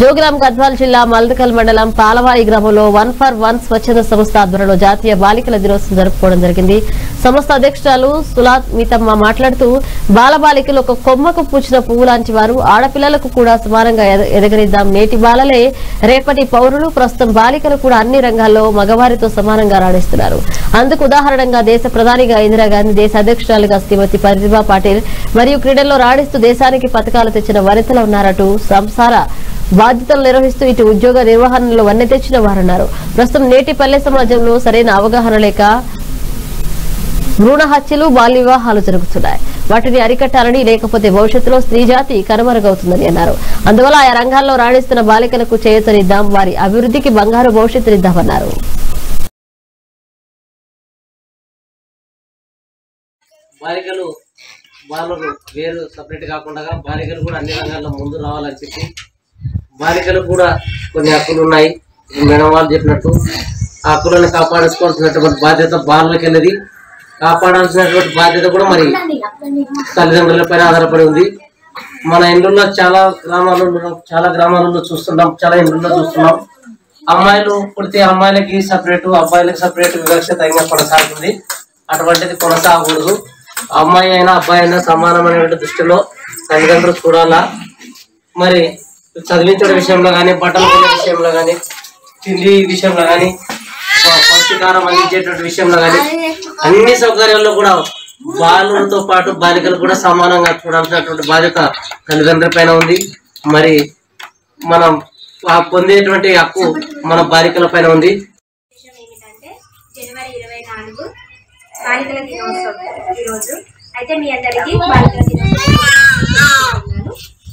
జోగులాం గద్వాల్ జిల్లా మల్దకల్ మండలం పాలవాయి గ్రామంలో వన్ ఫర్ వన్ స్వచ్ఛంద సంస్థ ఆధ్వర్యంలో జాతీయ బాలికల దినోత్సవం జరుపుకోవడం జరిగింది సంస్థ అధ్యక్షురాలు సులాత్ మితమ్మ మాట్లాడుతూ బాలబాలికలు ఒక కొమ్మకు పూచిన పువ్వు లాంటి వారు ఆడపిల్లలకు కూడా సమానంగా ఎద- ఎదగనిద్దాం నేటి బాలలే రేపటి పౌరులు ప్రస్తుతం బాలికలు కూడా అన్ని రంగాల్లో మగవారితో సమానంగా రాణిస్తున్నారు అందుకు ఉదాహరణగా దేశ ప్రధానిగా ఇందిరాగాంధీ దేశ అధ్యక్షురాలుగా శ్రీమతి ప్రతిభా పాటిల్ మరియు క్రీడల్లో రాణిస్తూ దేశానికి పథకాలు తెచ్చిన వనితలు ఉన్నారటు సంసార బాధ్యతలు నిర్వహిస్తూ ఇటు ఉద్యోగ నిర్వహణలో వన్నె తెచ్చిన వారన్నారు ప్రస్తుతం నేటి పల్లె సమాజంలో సరైన అవగాహన లేక భ్రూణ హత్యలు బాల్య వివాహాలు జరుగుతున్నాయి వాటిని అరికట్టాలని లేకపోతే భవిష్యత్తులో స్త్రీ జాతి కనుమరుగవుతుందని అన్నారు అందువల్ల ఆయా రంగాల్లో రాణిస్తున్న బాలికలకు చేయూతనిద్దాం వారి అభివృద్ధికి బంగారు భవిష్యత్తునిద్దామన్నారు బాలికలు బాలురు వేరు సపరేట్ కాకుండా బాలికలు కూడా అన్ని రంగాల్లో ముందు రావాలని చెప్పి బాలికలు కూడా కొన్ని హక్కులు ఉన్నాయి మేడం వాళ్ళు చెప్పినట్టు ఆ హక్కులను కాపాడుకోవాల్సినటువంటి బాధ్యత బాలులకి అనేది కాపాడాల్సినటువంటి బాధ్యత కూడా మరి తల్లిదండ్రులపైన ఆధారపడి ఉంది మన ఇండ్లలో చాలా గ్రామాలలో చాలా గ్రామాలలో చూస్తున్నాం చాలా ఇండ్లలో చూస్తున్నాం అమ్మాయిలు పుడితే అమ్మాయిలకి సపరేట్ అబ్బాయిలకి సపరేట్ వివక్షత ఇంకా కొనసాగుతుంది అటువంటిది కొనసాగకూడదు అమ్మాయి అయినా అబ్బాయి అయినా సమానమైన దృష్టిలో తల్లిదండ్రులు చూడాలా మరి చదివించడం విషయంలో కానీ బట్టలు కొనే విషయంలో కానీ తిండి విషయంలో కానీ పౌష్టికారం అందించేటువంటి విషయంలో కానీ అన్ని సౌకర్యాల్లో కూడా బాలులతో పాటు బాలికలు కూడా సమానంగా చూడాల్సినటువంటి బాధ్యత తల్లిదండ్రుల పైన ఉంది మరి మనం ఆ పొందేటువంటి హక్కు మన బాలికల పైన ఉంది విషయం ఏమిటంటే జనవరి ఇరవై నాలుగు బాలికల దినోత్సవం ఈరోజు అయితే మీ అందరికీ బాలికల దినోత్సవం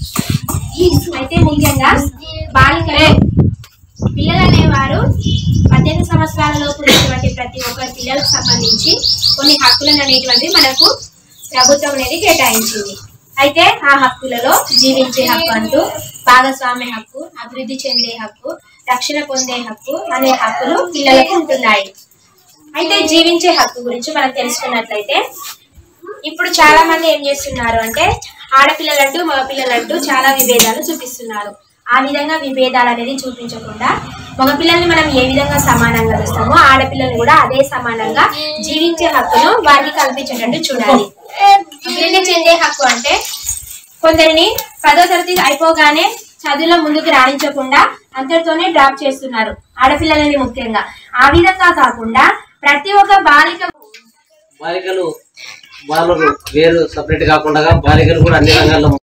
అయితే ముఖ్యంగా బాలికలు పిల్లలు అనేవారు పద్దెనిమిది సంవత్సరాల లోపు ఉన్నటువంటి ప్రతి ఒక్క పిల్లలకు సంబంధించి కొన్ని హక్కులను అనేటువంటివి మనకు ప్రభుత్వం అనేది కేటాయించింది అయితే ఆ హక్కులలో జీవించే హక్కు అంటూ భాగస్వామ్య హక్కు అభివృద్ధి చెందే హక్కు రక్షణ పొందే హక్కు అనే హక్కులు పిల్లలకు ఉంటున్నాయి అయితే జీవించే హక్కు గురించి మనం తెలుసుకున్నట్లయితే ఇప్పుడు చాలా మంది ఏం చేస్తున్నారు అంటే ఆడపిల్లలంటూ మగపిల్లలంటూ చాలా విభేదాలు చూపిస్తున్నారు ఆ విధంగా విభేదాలు అనేది చూపించకుండా మగపిల్లల్ని మనం ఏ విధంగా సమానంగా చూస్తామో ఆడపిల్లల్ని కూడా అదే సమానంగా జీవించే హక్కును వారికి కల్పించేటట్టు చూడాలి అభివృద్ధి చెందే హక్కు అంటే కొందరిని పదో తరగతి అయిపోగానే చదువులో ముందుకు రాణించకుండా అంతటితోనే డ్రాప్ చేస్తున్నారు ఆడపిల్లలని ముఖ్యంగా ఆ విధంగా కాకుండా ప్రతి ఒక్క బాలిక బాలికలు బాలురు వేరు సపరేట్ కాకుండా బాలికలు కూడా అన్ని రంగాల్లో